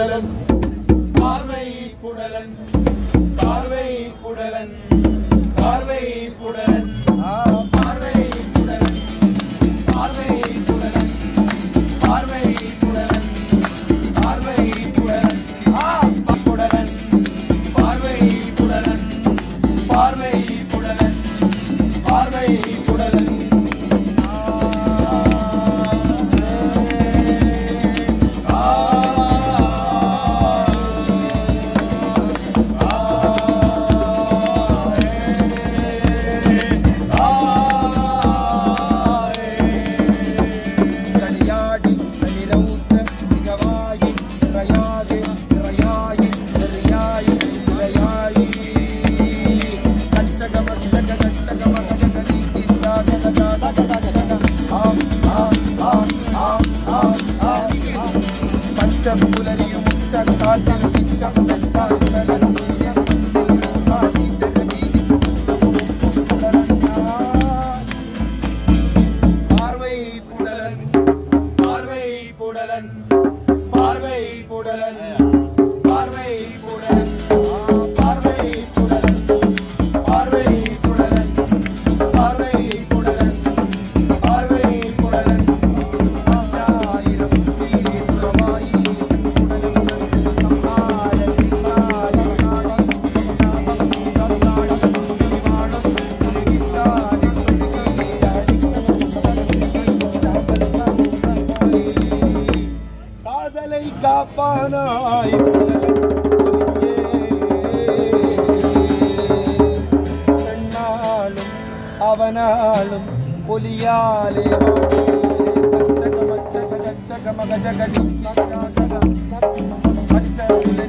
புடலன் பார்வை புடலன் பார்வை புடலன் பார்வை புடலன் பார்வை புடலன் பார்வை புடலன் பார்வை புடலன் பார்வை புடலன் ஆ புடலன் பார்வை புடலன் பார்வை புடலன் பார்வை புடலன் കളിയാടി കളിരൗദ്ര മികവായി നിറയാതെ നിറയായി നിറയായി നിറയായി കച്ചക മച്ചക കച്ചക മച്ചക കരീക്കില്ലാതെ പച്ചപ്പുലരിയും ഉച്ചക്കാറ്റിൽ പിച്ചം பார்வை புடலன் பார்வை புடலன் பார்வை புடலன் பார்வை புடலன் பார்வை புடலன் பார்வை புடலன் பார்வை புடலன் பார்வை புடலன் ആയിരം ശ്രീധരമായി காதலை காப்பானாய் பெண்ணாலும் அவனாலும் பொலியாலே கச்சக மச்சக கச்சக மகஜக ஜிம்ம மச்ச